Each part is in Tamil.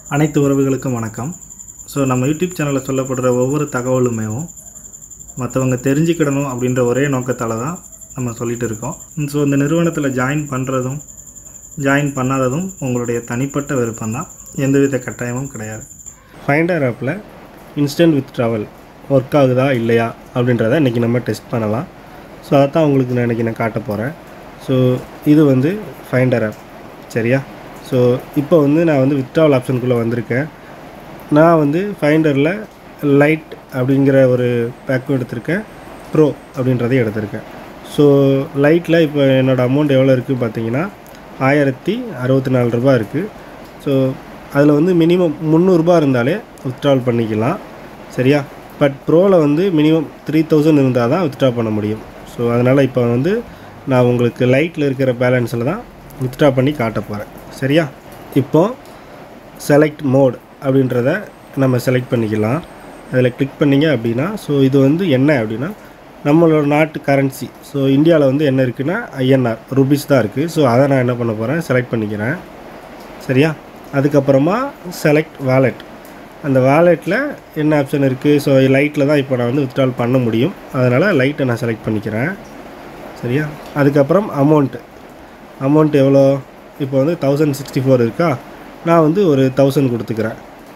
அனைத்து உறவுகளுக்கும் வணக்கம் ஸோ நம்ம யூடியூப் சேனலில் சொல்லப்படுற ஒவ்வொரு தகவலுமேவும் மற்றவங்க தெரிஞ்சுக்கிடணும் அப்படின்ற ஒரே நோக்கத்தால் தான் நம்ம சொல்லிட்டு இருக்கோம் ஸோ இந்த நிறுவனத்தில் ஜாயின் பண்ணுறதும் ஜாயின் பண்ணாததும் உங்களுடைய தனிப்பட்ட விருப்பம் தான் எந்தவித கட்டாயமும் கிடையாது ஃபைண்டர் ஆப்பில் இன்ஸ்டன்ட் வித் ட்ராவல் ஒர்க் ஆகுதா இல்லையா அப்படின்றத இன்றைக்கி நம்ம டெஸ்ட் பண்ணலாம் ஸோ அதை தான் உங்களுக்கு நான் இன்றைக்கி நான் காட்ட போகிறேன் ஸோ இது வந்து ஃபைண்டர் ஆப் சரியா ஸோ இப்போ வந்து நான் வந்து வித்ட்ராவல் ஆப்ஷனுக்குள்ளே வந்திருக்கேன் நான் வந்து ஃபைண்டரில் லைட் அப்படிங்கிற ஒரு பேக்கும் எடுத்திருக்கேன் ப்ரோ அப்படின்றதையும் எடுத்திருக்கேன் ஸோ லைட்டில் இப்போ என்னோடய அமௌண்ட் எவ்வளோ இருக்குது பார்த்தீங்கன்னா ஆயிரத்தி அறுபத்தி நாலு ரூபா இருக்குது ஸோ அதில் வந்து மினிமம் முந்நூறுரூபா இருந்தாலே வித்ட்ராவல் பண்ணிக்கலாம் சரியா பட் ப்ரோவில் வந்து மினிமம் த்ரீ தௌசண்ட் இருந்தால் தான் வித்ட்ரா பண்ண முடியும் ஸோ அதனால் இப்போ வந்து நான் உங்களுக்கு லைட்டில் இருக்கிற பேலன்ஸில் தான் வித்ட்ரா பண்ணி காட்ட போகிறேன் சரியா இப்போ செலக்ட் மோட் அப்படின்றத நம்ம செலக்ட் பண்ணிக்கலாம் அதில் கிளிக் பண்ணிங்க அப்படின்னா ஸோ இது வந்து என்ன அப்படின்னா நம்மளோட நாட்டு கரன்சி ஸோ இந்தியாவில் வந்து என்ன இருக்குன்னா ஐஎன்ஆர் ருபீஸ் தான் இருக்குது ஸோ அதை நான் என்ன பண்ண போகிறேன் செலக்ட் பண்ணிக்கிறேன் சரியா அதுக்கப்புறமா செலக்ட் வாலெட் அந்த வாலெட்டில் என்ன ஆப்ஷன் இருக்குது ஸோ லைட்டில் தான் இப்போ நான் வந்து வித்ட்ரால் பண்ண முடியும் அதனால் லைட்டை நான் செலக்ட் பண்ணிக்கிறேன் சரியா அதுக்கப்புறம் அமௌண்ட்டு அமௌண்ட் எவ்வளோ இப்போ வந்து தௌசண்ட் சிக்ஸ்டி ஃபோர் இருக்கா நான் வந்து ஒரு தௌசண்ட் கொடுத்துக்கிறேன்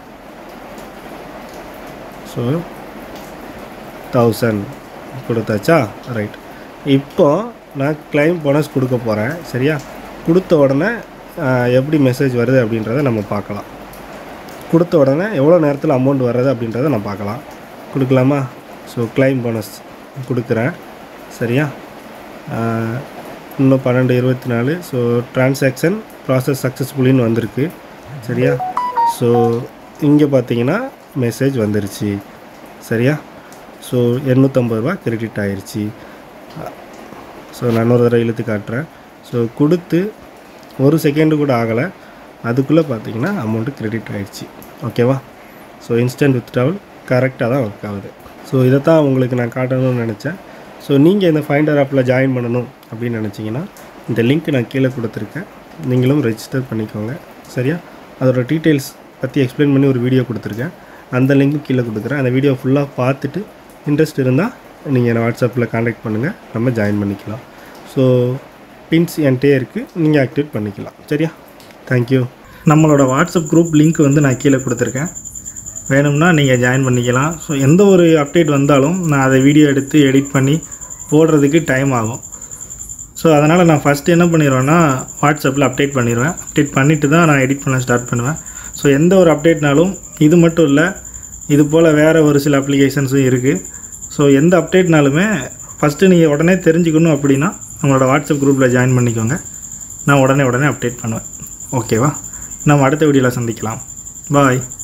ஸோ தௌசண்ட் கொடுத்தாச்சா ரைட் இப்போ நான் கிளைம் போனஸ் கொடுக்க போகிறேன் சரியா கொடுத்த உடனே ஆஹ், எப்படி மெசேஜ் வருது அப்படின்றத நம்ம பார்க்கலாம் கொடுத்த உடனே எவ்வளோ நேரத்தில் அமௌண்ட் வர்றது அப்படின்றத நான் பார்க்கலாம் கொடுக்கலாமா ஸோ கிளைம் போனஸ் கொடுக்குறேன் சரியா ஆஹ், இன்னும் பன்னெண்டு இருபத்தி நாலு ஸோ டிரான்சாக்ஷன் ப்ராசஸ் சக்ஸஸ்ஃபுல்லின்னு வந்திருக்கு சரியா ஸோ இங்கே பார்த்தீங்கன்னா மெசேஜ் வந்துருச்சு சரியா ஸோ எண்ணூற்றம்பது ரூபா கிரெடிட் ஆயிருச்சு ஸோ நான் இன்னொரு தடவை இழுத்து காட்டுறேன் ஸோ கொடுத்து ஒரு செகண்டு கூட ஆகலை அதுக்குள்ளே பார்த்தீங்கன்னா அமௌண்ட்டு கிரெடிட் ஆயிடுச்சு ஓகேவா ஸோ இன்ஸ்டன்ட் வித்ட்ராவல் கரெக்டாக தான் ஒர்க் ஆகுது ஸோ இதை தான் உங்களுக்கு நான் காட்டணும்னு நினச்சேன் ஸோ நீங்கள் இந்த ஃபைண்டர் ஆப்பில் ஜாயின் பண்ணணும் அப்படின்னு நினச்சிங்கன்னா இந்த லிங்க் நான் கீழே கொடுத்துருக்கேன் நீங்களும் ரெஜிஸ்டர் பண்ணிக்கோங்க சரியா அதோட டீட்டெயில்ஸ் பற்றி எக்ஸ்பிளைன் பண்ணி ஒரு வீடியோ கொடுத்துருக்கேன் அந்த லிங்க்கும் கீழே கொடுக்குறேன் அந்த வீடியோ ஃபுல்லாக பார்த்துட்டு இன்ட்ரெஸ்ட் இருந்தால் நீங்கள் என்னை வாட்ஸ்அப்பில் காண்டாக்ட் பண்ணுங்கள் நம்ம ஜாயின் பண்ணிக்கலாம் ஸோ பின்ஸ் என்கிட்டே இருக்குது நீங்கள் ஆக்டிவேட் பண்ணிக்கலாம் சரியா தேங்க்யூ நம்மளோட வாட்ஸ்அப் குரூப் லிங்க் வந்து நான் கீழே கொடுத்துருக்கேன் வேணும்னா நீங்கள் ஜாயின் பண்ணிக்கலாம் ஸோ எந்த ஒரு அப்டேட் வந்தாலும் நான் அதை வீடியோ எடுத்து எடிட் பண்ணி போடுறதுக்கு டைம் ஆகும் ஸோ அதனால் நான் ஃபஸ்ட்டு என்ன பண்ணிடுவேன்னா வாட்ஸ்அப்பில் அப்டேட் பண்ணிடுவேன் அப்டேட் பண்ணிவிட்டு தான் நான் எடிட் பண்ண ஸ்டார்ட் பண்ணுவேன் ஸோ எந்த ஒரு அப்டேட்னாலும் இது மட்டும் இல்லை இது போல் வேறு ஒரு சில அப்ளிகேஷன்ஸும் இருக்குது ஸோ எந்த அப்டேட்னாலுமே ஃபஸ்ட்டு நீங்கள் உடனே தெரிஞ்சுக்கணும் அப்படின்னா உங்களோட வாட்ஸ்அப் குரூப்பில் ஜாயின் பண்ணிக்கோங்க நான் உடனே உடனே அப்டேட் பண்ணுவேன் ஓகேவா நம்ம அடுத்த வீடியோவில் சந்திக்கலாம் பாய்